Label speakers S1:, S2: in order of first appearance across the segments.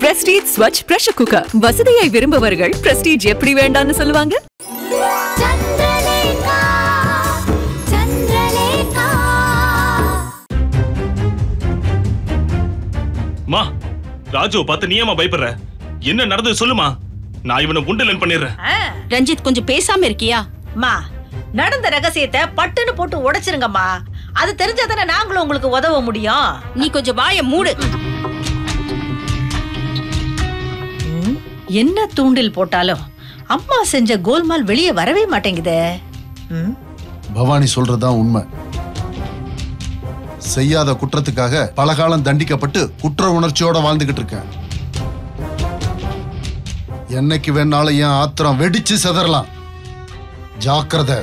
S1: Prestige Swachh pressure cooker வசதியை விரும்புபவர்கள் prestige எப்படி வேண்டாம்னு சொல்லுவாங்க
S2: చంద్రలేఖ చంద్రలేఖ
S3: மா ராஜுவை பார்த்து நீ ஏமா பயப்படுற என்ன நடந்தது சொல்லுமா நான் இவனை உண்டலன் பண்ணிடுறேன்
S4: ரஞ்சித் கொஞ்சம் பேசாம இருக்கியா
S5: மா நடந்த ரகசியத்தை பட்டுன்னு போட்டு உடைச்சிருங்கம்மா அது தெரிஞ்சாதானே நாங்களும் உங்களுக்கு உதவ முடியும்
S4: நீ கொஞ்சம் வாய மூடு
S5: ம், என்ன தூண்டில் போட்டாலும் அம்மா செஞ்ச கோல்மால் வெளியே வரவே மாட்டேங்குதே ம்,
S6: பவானி சொல்றதுதான் உண்மை செய்யாத குற்றத்துக்காக பல காலம் தண்டிக்கப்பட்டு குற்ற உணர்ச்சியோட வாழ்ந்துகிட்டு இருக்கேன் என்னைக்கு வேணாலும் என் ஆத்திரம் வெடிச்சு செதறலாம் ஜாக்கிரதை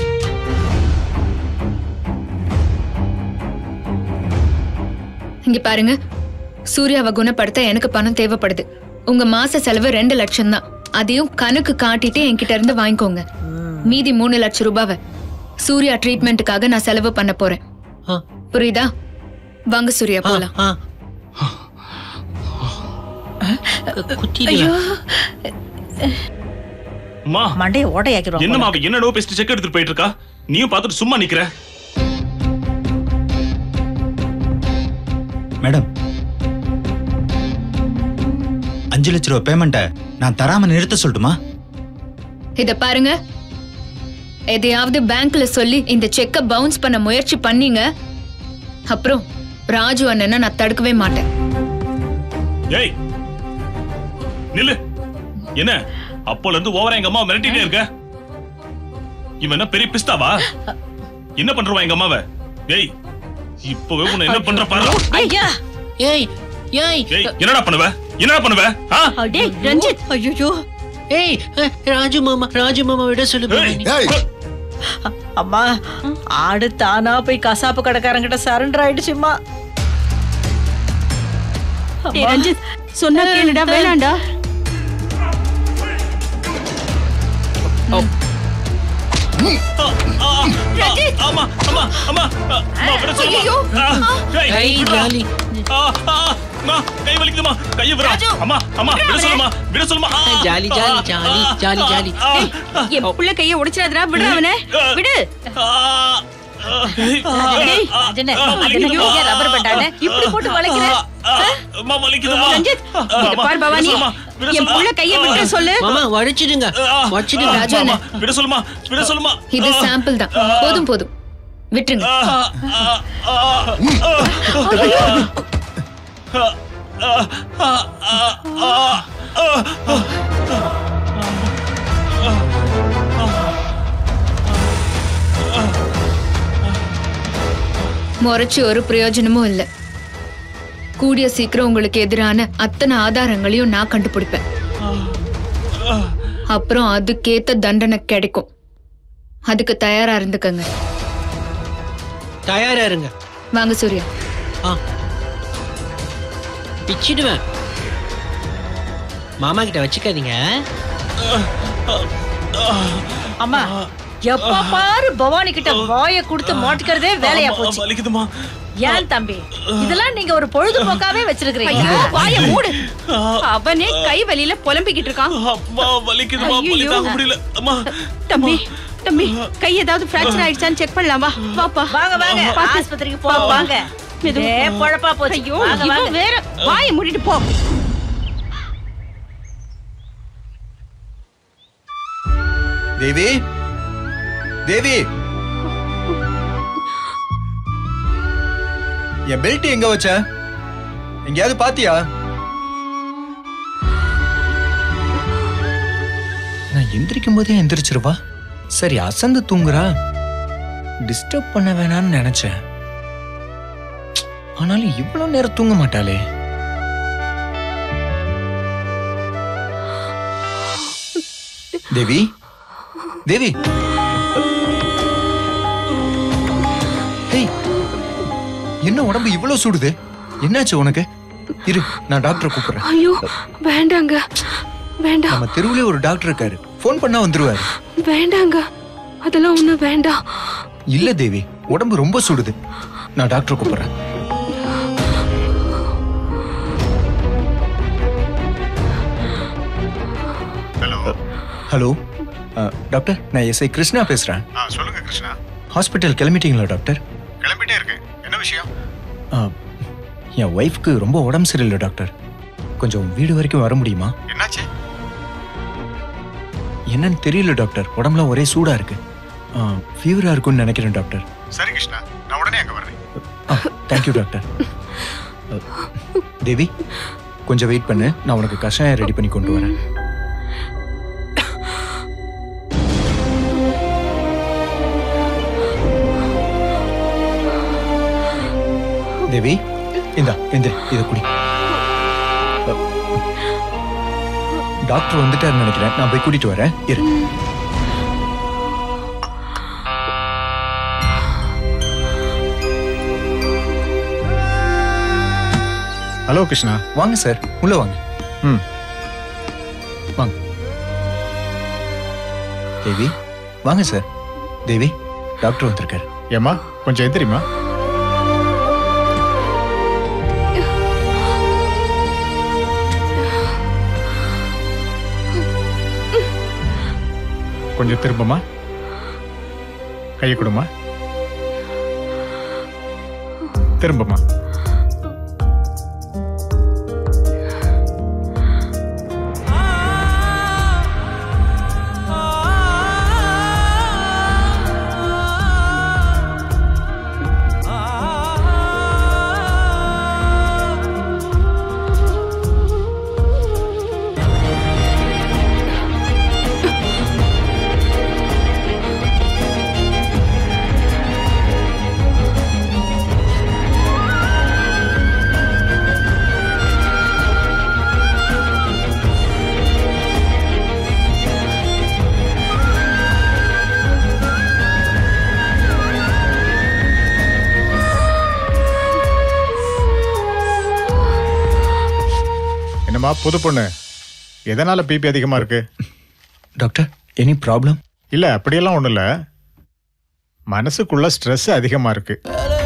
S7: இங்க பாருங்க சூர்யாவை குணப்படுத்த எனக்கு பணம் தேவைப்படுது உங்க மாச செலவு ரெண்டு லட்சம் தான் அதையும் கணக்கு காட்டிட்டு என்கிட்ட இருந்து வாங்கிக்கோங்க மீதி மூணு லட்சம் ரூபாவை சூர்யா ட்ரீட்மெண்ட்டுக்காக நான் செலவு பண்ண போறேன்
S8: ஆ.
S7: புரியுதா வாங்க சூர்யா போலாம்
S8: ஆ. குத்திடுவேன்.
S3: மா
S5: மண்டையை ஓட்டையாக்கிடுவோம்
S3: என்னமா அவ என்னடோ பேசிட்டு செக் எடுத்துட்டு போயிட்டு இருக்கா நீயும் பார்த்துட்டு சும்மா நிக்கிற
S9: மேடம் அஞ்சு லட்ச ரூபா பேமெண்ட்டை நான் தராம நிறுத்த சொல்லட்டுமா
S7: இத பாருங்க எதையாவது பேங்க்ல சொல்லி இந்த செக்க பவுன்ஸ் பண்ண முயற்சி பண்ணீங்க அப்புறம் ராஜு அண்ணனை நான் தடுக்கவே மாட்டேன்
S3: ஏய் நில்லு என்ன அப்போல இருந்து ஓவரா எங்க அம்மா மிரட்டிட்டே இருக்க இவன் என்ன பெரிய பிஸ்தாவா என்ன பண்றவா எங்க அம்மாவை ஏய் இப்பவே உன்னை என்ன பண்ற பாரு
S5: ஐயா
S8: ஏய் ஏய்
S3: ஏய் என்னடா பண்ணுவ என்னடா பண்ணுவ ஆ?
S5: டேய் ரஞ்சித் ஐயோ
S8: ஏய் அஹ், ராஜு மாமா ராஜு மாமா விட சொல்லு
S3: ஏய்,
S8: பவானி.
S6: ஏய்
S5: அம்மா ஆடு தானா போய் கசாப்பு கடைக்காரங்கிட்ட சரண்டர் ஆயிடுச்சுமா
S4: டேய் ரஞ்சித் சொன்னா கேளுடா வேணாண்டா
S3: ஆ, ஆமா ஆமா ஆமா ஆ, அம்மா, விட சொல்லுமா. ஆ, ஏய்,
S8: ஏய்,
S3: விடுடா.
S8: ஜாலி.
S3: ஆ, ஆ, அம்மா, கை வலிக்குதுமா கையை விடா அம்மா அம்மா விட சொல்லுமா விட சொல்லுமா ஆ,
S8: ஜாலி, ஜாலி, ஜாலி,
S3: ஆ,
S8: ஜாலி, ஜாலி.
S3: ஆ,
S4: என் புள்ள கைய உடைச்சிடாதடா விடு அவனை விடு
S3: ஆ, ஆ,
S5: டேய், ராஜனே, அதென்ன கையா ரப்பர் பேண்டானே? இப்படி போட்டு வளைக்கிற?
S3: ஆ, ஆ, அம்மா வலிக்குதுமா
S4: ரஞ்சித் இத
S3: அம்மா,
S4: பார் பவானி
S3: விட சொல்லுமா, விட
S4: என்
S3: சொல்லுமா.
S4: புள்ள கைய விட்டு சொல்லு
S8: மாமா வடிச்சிடுங்க
S3: ஆ,
S8: வடிச்சிடுங்க
S3: ஆ,
S7: ராஜா
S3: அம்மா, விட சொல்லுமா விட சொல்லுமா
S7: இது சாம்பிள் தான் போதும் போதும் விட்டுருங்க
S3: ஆ, ஆ, ஆ, ஆ, ஆ, ஆ, ஆ, ஆ,
S7: முறைச்சு ஒரு பிரயோஜனமும் இல்ல கூடிய சீக்கிரம் உங்களுக்கு எதிரான அத்தனை ஆதாரங்களையும் நான் கண்டுபிடிப்பேன் அப்புறம் அதுக்கேத்த தண்டனை கிடைக்கும் அதுக்கு தயாரா இருந்துக்கங்க
S8: தயாரா இருங்க
S7: வாங்க சூர்யா
S8: ஆ பிச்சிடுவேன் மாமா கிட்ட வச்சுக்காதீங்க
S5: அம்மா எப்ப பாரு பவானி கிட்ட வாய கொடுத்து மாட்டிக்கிறதே வேலையா
S3: அம்மா,
S5: போச்சு
S3: வலிக்குதுமா
S5: ஏன் தம்பி இதெல்லாம் நீங்க ஒரு பொழுதுபோக்காவே வச்சிருக்கீங்க
S4: ஐயோ வாய மூடு அவனே கை வலியில புலம்பிக்கிட்டு இருக்கான்
S3: அம்மா வலிக்குதுமா வலி
S4: ஐயையோ.
S3: தாங்க முடியல அம்மா
S4: தம்பி தம்பி கை ஏதாவது பிராக்சர் ஆயிடுச்சான்னு செக் பண்ணலாம் வா வாப்பா
S5: வாங்க வாங்க
S4: பாத்து.
S5: ஆஸ்பத்திரிக்கு போ
S4: வா, வா.
S5: வாங்க
S4: மெதுவா.
S5: இதே பொழப்பா போச்சு
S4: ஐயோ
S5: வாங்க
S4: இவன்
S5: வாங்க
S4: வேற வாயை மூடிட்டு போ
S9: தேவி தேவி என் பெல்ட் எங்க வச்ச எங்கேயாவது பாத்தியா நான் எந்திரிக்கும் போதே எந்திரிச்சிருவா சரி அசந்து தூங்குறா டிஸ்டர்ப் பண்ண வேணாம்னு நினைச்சேன் ஆனாலும் இவ்வளவு நேரம் தூங்க மாட்டாளே தேவி தேவி ஏய், என்ன உடம்பு இவ்வளவு சுடுது என்னாச்சு உனக்கு இரு நான் டாக்டரை கூப்பிடுறேன்
S10: ஐயோ வேண்டாங்க வேண்டாம்
S9: நம்ம தெருவுலயே ஒரு டாக்டர் இருக்காரு ஃபோன் பண்ணா வந்துருவாரு
S10: வேண்டாங்க அதெல்லாம் ஒண்ணு வேண்டாம்
S9: இல்ல தேவி உடம்பு ரொம்ப சுடுது நான் டாக்டரை கூப்பிடுறேன் ஹலோ டாக்டர் நான் எஸ்ஐ கிருஷ்ணா பேசுறேன்
S2: சொல்லுங்க கிருஷ்ணா
S9: ஹாஸ்பிட்டல் கிளம்பிட்டீங்களா டாக்டர்
S2: கிளம்பிட்டே இருக்கேன் என்ன விஷயம்
S9: ஆ, என் ஒய்ஃப்க்கு ரொம்ப உடம்பு சரியில்லை டாக்டர் கொஞ்சம் வீடு வரைக்கும் வர முடியுமா
S2: என்னாச்சு
S9: என்னன்னு தெரியல டாக்டர் உடம்புல ஒரே சூடா இருக்கு ஃபீவரா இருக்கும்னு நினைக்கிறேன் டாக்டர்
S2: சரி கிருஷ்ணா நான் உடனே அங்க வர்றேன்
S9: தேங்க்யூ டாக்டர் அ, தேவி கொஞ்சம் வெயிட் பண்ணு நான் உனக்கு கஷாயம் ரெடி பண்ணி கொண்டு வரேன் தேவி இந்தா இந்த இத குடி அ, டாக்டர் வந்துட்டாருன்னு நினைக்கிறேன் நான் போய் கூட்டிட்டு வரேன் இரு
S2: ஹலோ கிருஷ்ணா
S9: வாங்க சார் உள்ள வாங்க
S2: ம்
S9: வாங்க தேவி வாங்க சார் தேவி டாக்டர் வந்திருக்காரு
S2: ஏம்மா கொஞ்சம் எந்திரிமா கொஞ்சம் திரும்பமா கையை கொடுமா திரும்பமா என்னம்மா புது பொண்ணு எதனால பிபி அதிகமா இருக்கு
S9: டாக்டர் எனி ப்ராப்ளம்
S2: இல்ல அப்படியெல்லாம் ஒண்ணும் இல்ல மனசுக்குள்ள ஸ்ட்ரெஸ் அதிகமா இருக்கு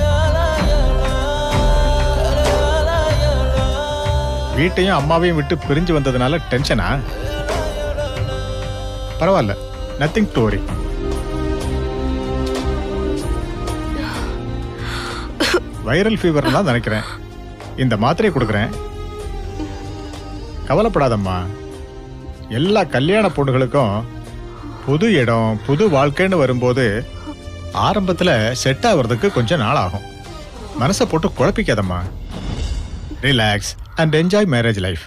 S2: வீட்டையும் அம்மாவையும் விட்டு பிரிஞ்சு வந்ததுனால டென்ஷனா பரவாயில்ல nothing to worry viral fever தான் நினைக்கிறேன் இந்த மாத்திரையை கொடுக்குறேன் கவலைப்படாதம்மா எல்லா கல்யாண பொண்ணுகளுக்கும் புது இடம் புது வாழ்க்கைன்னு வரும்போது ஆரம்பத்துல செட் ஆகுறதுக்கு கொஞ்சம் நாள் ஆகும் மனசை போட்டு குழப்பிக்காதம்மா relax and enjoy marriage life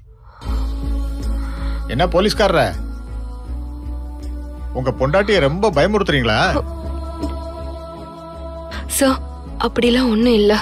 S2: என்ன போலீஸ்காரர உங்க பொண்டாட்டிய ரொம்ப பயமுறுத்துறீங்களா
S10: சார் அப்படிலாம் ஒண்ணும் இல்ல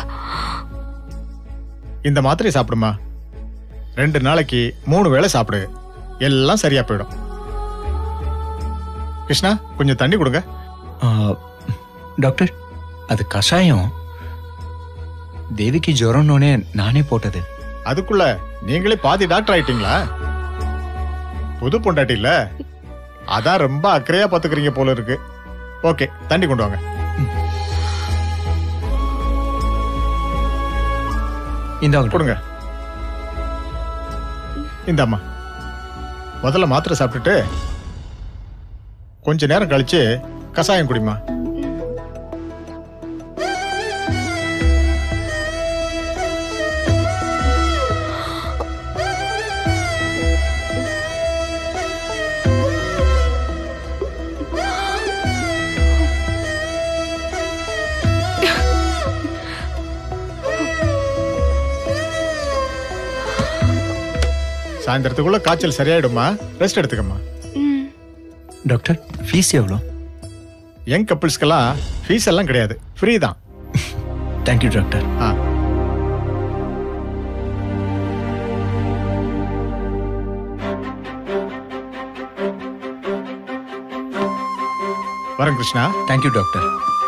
S2: இந்த மாத்திரை சாப்பிடுமா ரெண்டு நாளைக்கு மூணு வேளை சாப்பிடு எல்லாம் சரியா போயிடும் கிருஷ்ணா கொஞ்சம் தண்ணி கொடுங்க
S9: டாக்டர் அது கஷாயம் தேவிக்கு ஜுரம்னோனே நானே போட்டது
S2: அதுக்குள்ள நீங்களே பாதி டாக்டர் ஆயிட்டீங்களா புது பொண்டாட்டி இல்ல அதான் ரொம்ப அக்கறையா பாத்துக்கிறீங்க போல இருக்கு ஓகே தண்ணி கொண்டு வாங்க
S9: இந்தாங்க
S2: கொடுங்க இந்தாம்மா முதல்ல மாத்திரை சாப்பிட்டுட்டு கொஞ்ச நேரம் கழிச்சு கசாயம் குடிமா சாயந்தரத்துக்குள்ள காய்ச்சல் சரியாயிடுமா ரெஸ்ட் எடுத்துக்கம்மா
S10: ம்
S9: டாக்டர் ஃபீஸ் எவ்வளோ
S2: யங் கப்பிள்ஸ்க்கெல்லாம் ஃபீஸ் எல்லாம் கிடையாது ஃப்ரீ தான்
S9: தேங்க்யூ டாக்டர்
S2: ஆ வரேன் கிருஷ்ணா
S9: தேங்க்யூ டாக்டர்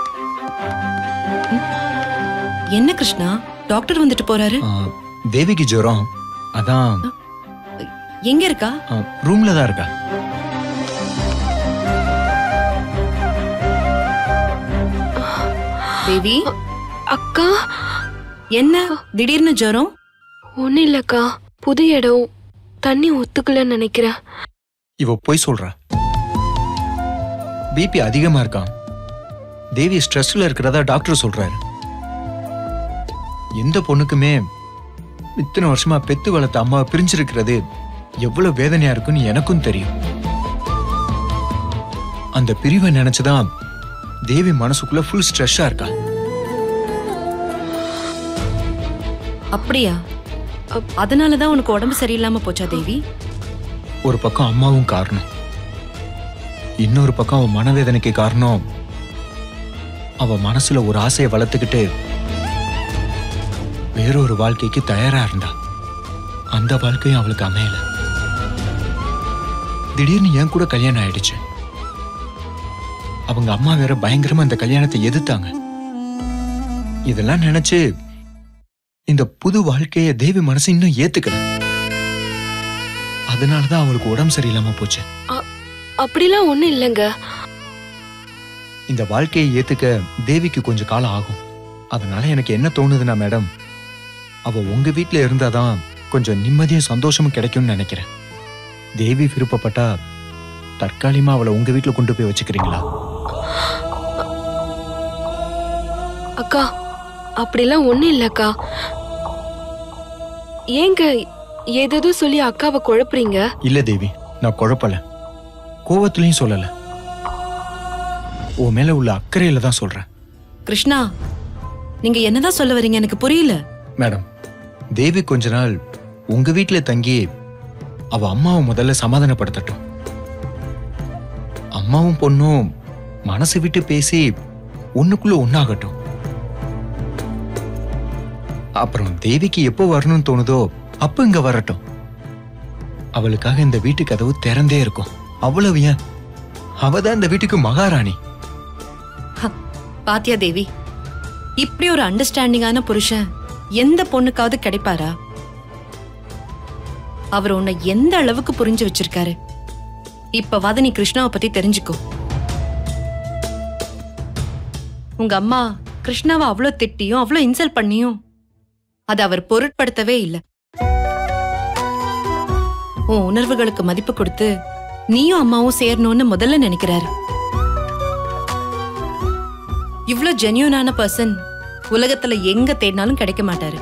S11: என்ன கிருஷ்ணா டாக்டர் வந்துட்டு போறாரு
S9: ஆ, தேவிக்கு ஜுரம் அதான்
S11: எங்க இருக்கா
S9: ரூம்ல தான் இருக்கா
S11: தேவி
S10: அக்கா
S11: என்ன திடீர்னு ஜுரம்
S10: ஒன்னும் இல்லக்கா புது இடம் தண்ணி ஒத்துக்கலன்னு நினைக்கிறேன்
S9: இவ போய் சொல்றா பிபி அதிகமா இருக்கான் தேவி ஸ்ட்ரெஸ்ல இருக்கிறதா டாக்டர் சொல்றாரு எந்த பொண்ணுக்குமே இத்தனை வருஷமா பெத்து வளர்த்த அம்மாவை பிரிஞ்சிருக்கிறது எவ்வளவு வேதனையா இருக்குன்னு எனக்கும் தெரியும் அந்த பிரிவை நினைச்சுதான் தேவி மனசுக்குள்ள ஃபுல் ஸ்ட்ரெஸ்ஸா இருக்கா
S11: அப்படியா அதனாலதான் உனக்கு உடம்பு சரியில்லாம போச்சா தேவி
S9: ஒரு பக்கம் அம்மாவும் காரணம் இன்னொரு பக்கம் அவ மனவேதனைக்கு காரணம் அவ மனசுல ஒரு ஆசையை வளர்த்துக்கிட்டு வேறொரு வாழ்க்கைக்கு தயாரா இருந்தா அந்த வாழ்க்கையும் அவளுக்கு அமையல திடீர்னு என் கூட கல்யாணம் ஆயிடுச்சு அவங்க அம்மா வேற பயங்கரமா அந்த கல்யாணத்தை எதிர்த்தாங்க இதெல்லாம் நினைச்சு இந்த புது வாழ்க்கைய தேவி மனசு இன்னும் ஏத்துக்கல அதனாலதான் அவளுக்கு உடம்பு சரியில்லாம போச்சு
S10: அ- அப்படிலாம் ஒண்ணும் இல்லைங்க
S9: இந்த வாழ்க்கையை ஏத்துக்க தேவிக்கு கொஞ்சம் காலம் ஆகும் அதனால எனக்கு என்ன தோணுதுன்னா மேடம் அவ உங்க வீட்ல இருந்தாதான் கொஞ்சம் நிம்மதியும் சந்தோஷமும் கிடைக்கும்னு நினைக்கிறேன் தேவி விருப்பப்பட்டா தற்காலிகமா அவளை உங்க வீட்ல கொண்டு போய் வச்சுக்கிறீங்களா
S10: அக்கா அப்படிலாம் ஒண்ணும் இல்லக்கா ஏங்க ஏதேதோ சொல்லி அக்காவை குழப்புறீங்க
S9: இல்ல தேவி நான் குழப்பல கோவத்திலையும் சொல்லல உன் மேல உள்ள அக்கறையில தான் சொல்றேன்
S11: கிருஷ்ணா நீங்க என்னதான் சொல்ல வரீங்க எனக்கு புரியல
S9: மேடம் தேவி கொஞ்ச நாள் உங்க வீட்ல தங்கி அவ அம்மாவை முதல்ல சமாதானப்படுத்தட்டும் அம்மாவும் பொண்ணும் மனசு விட்டு பேசி ஒண்ணுக்குள்ள ஒண்ணாகட்டும் அப்புறம் தேவிக்கு எப்போ வரணும்னு தோணுதோ அப்ப இங்க வரட்டும் அவளுக்காக இந்த வீட்டு கதவு திறந்தே இருக்கும் அவ்வளவு ஏன் அவதான் இந்த வீட்டுக்கு மகாராணி
S11: பாத்தியா தேவி இப்படி ஒரு அண்டர்ஸ்டாண்டிங்கான புருஷன் எந்த பொண்ணுக்காவது கிடைப்பாரா அவர் உன்னை எந்த அளவுக்கு புரிஞ்சு வச்சிருக்காரு இப்பவாத நீ கிருஷ்ணாவை பத்தி தெரிஞ்சுக்கோ உங்க அம்மா கிருஷ்ணாவை அவ்வளோ திட்டியும் அவ்வளோ இன்சல்ட் பண்ணியும் அதை அவர் பொருட்படுத்தவே இல்லை உன் உணர்வுகளுக்கு மதிப்பு கொடுத்து நீயும் அம்மாவும் சேரணும்னு முதல்ல நினைக்கிறாரு இவ்ளோ ஜென்யூனான பர்சன் உலகத்துல எங்க தேடினாலும் கிடைக்க மாட்டாரு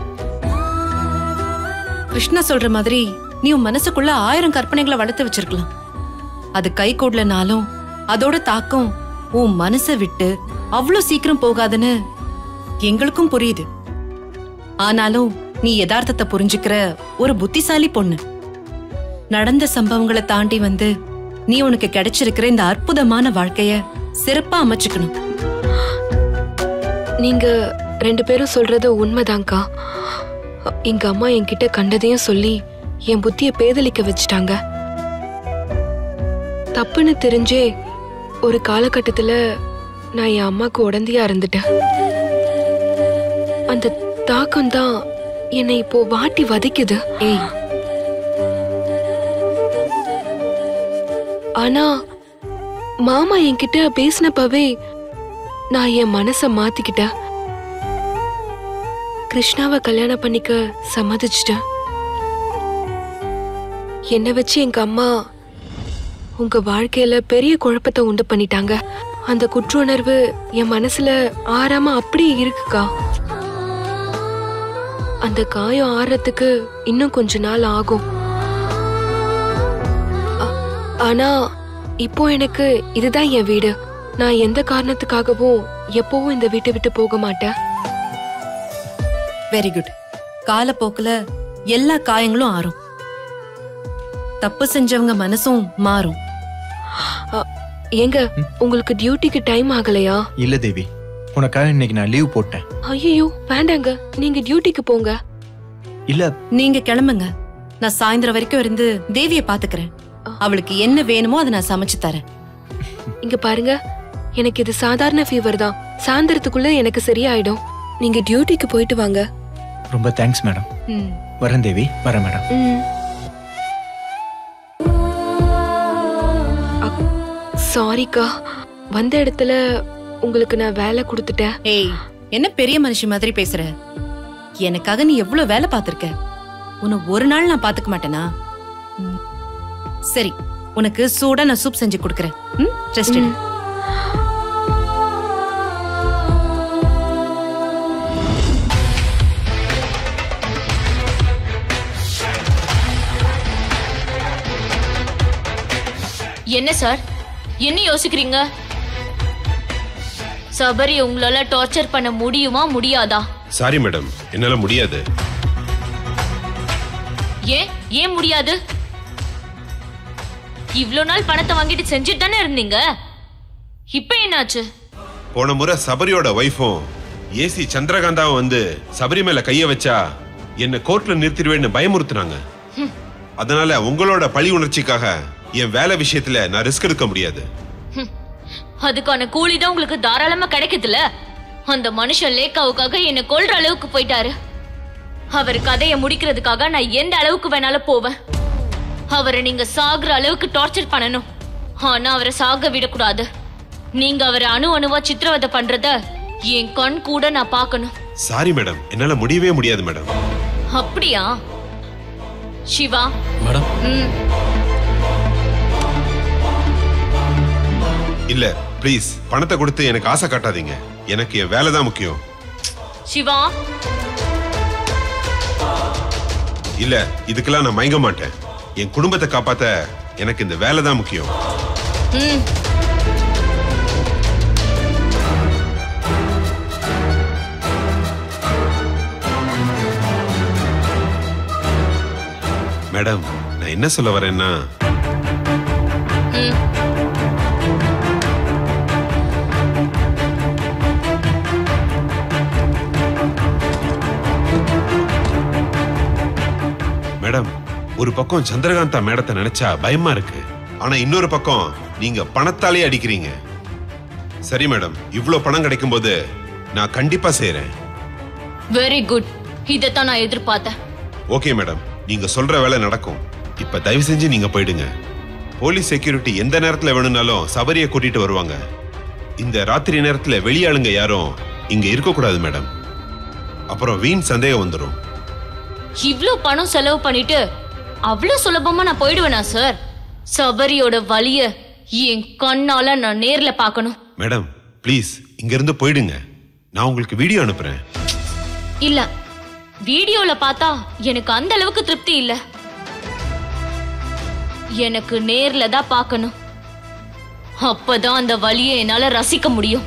S11: கிருஷ்ணா சொல்ற மாதிரி நீ உன் மனசுக்குள்ள ஆயிரம் கற்பனைகளை வளர்த்து வச்சிருக்கலாம் அது கை கூடலனாலும் அதோட தாக்கம் உன் மனசை விட்டு அவ்வளோ சீக்கிரம் போகாதுன்னு எங்களுக்கும் புரியுது ஆனாலும் நீ யதார்த்தத்தை புரிஞ்சுக்கிற ஒரு புத்திசாலி பொண்ணு நடந்த சம்பவங்களை தாண்டி வந்து நீ உனக்கு கிடைச்சிருக்கிற இந்த அற்புதமான வாழ்க்கைய சிறப்பா அமைச்சுக்கணும்
S10: நீங்க ரெண்டு பேரும் சொல்றது உண்மைதான்க்கா எங்க அம்மா என்கிட்ட கண்டதையும் சொல்லி என் புத்திய பேதலிக்க வச்சுட்டாங்க தப்புன்னு தெரிஞ்சே ஒரு காலகட்டத்துல நான் என் அம்மாக்கு உடந்தையா இருந்துட்டேன் அந்த தாக்கம் தான் என்னை இப்போ வாட்டி வதைக்குது
S11: ஏய்
S10: ஆனா மாமா என்கிட்ட பேசினப்பவே நான் என் மனச மாத்திக்கிட்டேன் கிருஷ்ணாவை கல்யாணம் பண்ணிக்க சம்மதிச்சிட்டேன் என்னை வச்சு எங்க அம்மா உங்க வாழ்க்கையில பெரிய குழப்பத்தை உண்டு பண்ணிட்டாங்க அந்த குற்ற உணர்வு என் மனசுல ஆறாம அப்படியே இருக்குக்கா அந்த காயம் ஆறதுக்கு இன்னும் கொஞ்ச நாள் ஆகும் ஆ- ஆனா இப்போ எனக்கு இதுதான் என் வீடு நான் எந்த காரணத்துக்காகவும் எப்பவும் இந்த வீட்டை விட்டு போக மாட்டேன்
S11: வெரி குட் காலப்போக்குல எல்லா காயங்களும் ஆறும் தப்பு செஞ்சவங்க மனசும் மாறும்
S10: ஏங்க உங்களுக்கு டியூட்டிக்கு டைம் ஆகலையா
S9: இல்ல தேவி உனக்காக இன்னைக்கு நான் லீவ் போட்டேன்
S10: ஐயோ வேண்டாங்க நீங்க டியூட்டிக்கு போங்க
S9: இல்ல
S11: நீங்க கிளம்புங்க நான் சாயந்தரம் வரைக்கும் இருந்து தேவிய பாத்துக்கிறேன் அவளுக்கு என்ன வேணுமோ அதை நான் சமைச்சு தரேன்
S10: இங்க பாருங்க எனக்கு இது சாதாரண ஃபீவர் தான் சாயந்தரத்துக்குள்ள எனக்கு சரியாயிடும் நீங்க டியூட்டிக்கு போயிட்டு வாங்க
S9: ரொம்ப தேங்க்ஸ் மேடம்
S10: ம்
S9: வரேன் தேவி வரேன் மேடம்
S10: ம் சாரிக்கா வந்த இடத்துல உங்களுக்கு நான் வேலை கொடுத்துட்டேன்
S11: ஏய் என்ன பெரிய மனுஷி மாதிரி பேசுற எனக்காக நீ எவ்வளவு வேலை பார்த்திருக்க உன்னை ஒரு நாள் நான் பாத்துக்க மாட்டேனா ம். சரி உனக்கு சூடா நான் சூப் செஞ்சு கொடுக்கறேன் ம் ரெஸ்ட் எடு
S12: என்ன சார் என்ன யோசிக்கிறீங்க சபரி உங்களால டார்ச்சர் பண்ண முடியுமா முடியாதா
S13: சாரி மேடம் என்னால முடியாது
S12: ஏன் ஏன் முடியாது இவ்ளோ நாள் பணத்தை வாங்கிட்டு செஞ்சுட்டு தானே இருந்தீங்க இப்ப என்னாச்சு
S13: போன முறை சபரியோட ஒய்ஃபும் ஏசி சந்திரகாந்தாவும் வந்து சபரி மேல கைய வச்சா என்ன கோர்ட்ல நிறுத்திடுவேன்னு பயமுறுத்துனாங்க
S12: ஹம்.
S13: அதனால உங்களோட பழி உணர்ச்சிக்காக என் வேலை விஷயத்துல நான் ரிஸ்க் எடுக்க முடியாது
S12: ஹம். அதுக்கான கூலி தான் உங்களுக்கு தாராளமா கிடைக்குதுல அந்த மனுஷன் லேக்காவுக்காக என்ன கொல்ற அளவுக்கு போயிட்டாரு அவர் கதையை முடிக்கிறதுக்காக நான் எந்த அளவுக்கு வேணாலும் போவேன் அவரை நீங்க சாகுற அளவுக்கு டார்ச்சர் பண்ணணும் ஆனா அவரை சாக விடக்கூடாது நீங்க அவரை அணு அணுவா சித்திரவதை பண்றத என் கண் கூட நான் பார்க்கணும்
S13: சாரி மேடம் என்னால முடியவே முடியாது மேடம்
S12: அப்படியா சிவா
S14: மேடம்
S12: ம்
S13: இல்ல ப்ளீஸ் பணத்தை கொடுத்து எனக்கு ஆசை காட்டாதீங்க எனக்கு என் வேலை தான் முக்கியம்
S12: சிவா
S13: இல்ல இதுக்கெல்லாம் நான் மயங்க மாட்டேன் என் குடும்பத்தை காப்பாத்த எனக்கு இந்த வேலை தான் முக்கியம்
S12: ம்
S13: மேடம் நான் என்ன சொல்ல வரேன்னா
S12: ம்
S13: மேடம் ஒரு பக்கம் சந்திரகாந்தா மேடத்தை நினைச்சா பயமா இருக்கு ஆனா இன்னொரு பக்கம் நீங்க பணத்தாலே அடிக்கிறீங்க சரி மேடம் இவ்ளோ பணம் கிடைக்கும் போது நான் கண்டிப்பா செய்றேன்
S12: வெரி குட் இதைத்தான் நான் எதிர்பார்த்தேன்
S13: ஓகே மேடம் நீங்க சொல்ற வேலை நடக்கும் இப்ப தயவு செஞ்சு நீங்க போயிடுங்க போலீஸ் செக்யூரிட்டி எந்த நேரத்துல வேணும்னாலும் சபரியை கூட்டிட்டு வருவாங்க இந்த ராத்திரி நேரத்துல வெளியாளுங்க யாரும் இங்க இருக்கக்கூடாது மேடம் அப்புறம் வீண் சந்தேகம் வந்துடும்
S12: இவ்ளோ பணம் செலவு பண்ணிட்டு அவ்வளோ சுலபமா நான் போயிடுவேனா சார் சபரியோட வலிய என் கண்ணால நான் நேர்ல பார்க்கணும்
S13: மேடம் ப்ளீஸ் இங்க இருந்து போயிடுங்க நான் உங்களுக்கு வீடியோ அனுப்புறேன்
S12: இல்ல வீடியோல பார்த்தா எனக்கு அந்த அளவுக்கு திருப்தி இல்ல எனக்கு நேர்ல தான் பார்க்கணும் அப்பதான் அந்த வலியை என்னால ரசிக்க முடியும்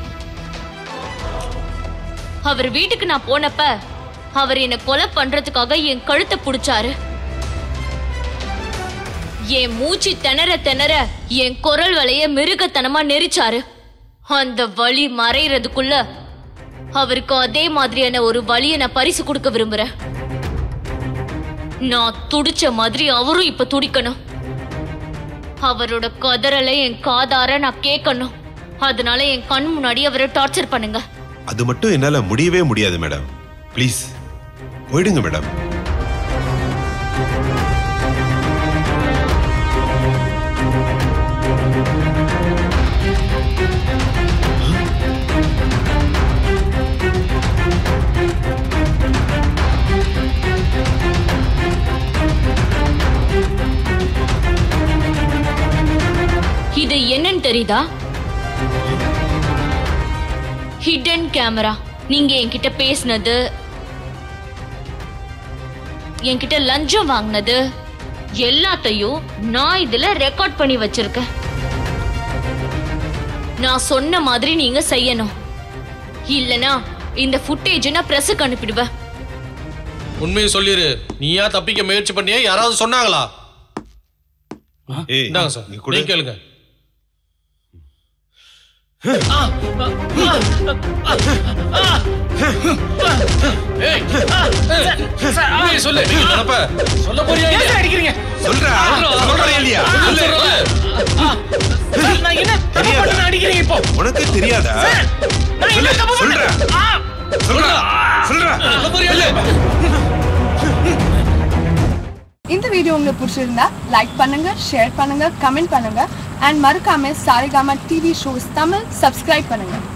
S12: அவர் வீட்டுக்கு நான் போனப்ப அவர் என்னை கொலை பண்றதுக்காக என் கழுத்தை புடிச்சாரு என் மூச்சு திணற திணற என் குரல் வலைய மிருகத்தனமா நெரிச்சாரு அந்த வலி மறையறதுக்குள்ள அவருக்கு அதே மாதிரியான ஒரு வலியை நான் பரிசு கொடுக்க விரும்புறேன் நான் துடிச்ச மாதிரி அவரும் இப்ப துடிக்கணும் அவரோட கதறலை என் காதார நான் கேட்கணும் அதனால என் கண் முன்னாடி அவரை டார்ச்சர் பண்ணுங்க
S13: அது மட்டும் என்னால முடியவே முடியாது மேடம் ப்ளீஸ் போயிடுங்க மேடம்
S12: இது என்னன்னு தெரியுதா ஹிடன் கேமரா நீங்க என்கிட்ட பேசினது என்கிட்ட லஞ்சம் வாங்கினது எல்லாத்தையும் நான் இதுல ரெக்கார்ட் பண்ணி வச்சிருக்கேன் நான் சொன்ன மாதிரி நீங்க செய்யணும் இல்லனா இந்த ஃபுட்டேஜ் நான் பிரஸுக்கு அனுப்பிடுவேன்
S14: உண்மையை சொல்லிரு நீயா தப்பிக்க முயற்சி பண்ணியா யாராவது சொன்னாங்களா
S13: ஏய்
S14: இந்தாங்க சார்
S13: நீ கொடு.
S14: நீங்க கேளுங்க ஏய், உண்மையை சொல்லு நீங்க நினைப்ப சொல்ல போறியா இல்லையா?
S8: அடிக்கிறீங்க
S13: சொல்றா சொல்றா இல்லையா சொல்லு.
S8: நான் என்ன தப்பு
S13: தெரியாதா?
S8: பண்ண அடிக்கிறீங்க இப்போ
S13: உனக்கு தெரியாதா
S8: நான் என்ன தப்பு
S13: சொல்றா
S8: பண்ண
S13: சொல்றா சொல்றா
S14: சொல்ல போறியா இல்லையா?
S15: இந்த வீடியோ உங்களுக்கு பிடிச்சிருந்தா லைக் பண்ணுங்க ஷேர் பண்ணுங்க கமெண்ட் பண்ணுங்க அண்ட் மறக்காம Saregama TV shows Tamil subscribe பண்ணுங்க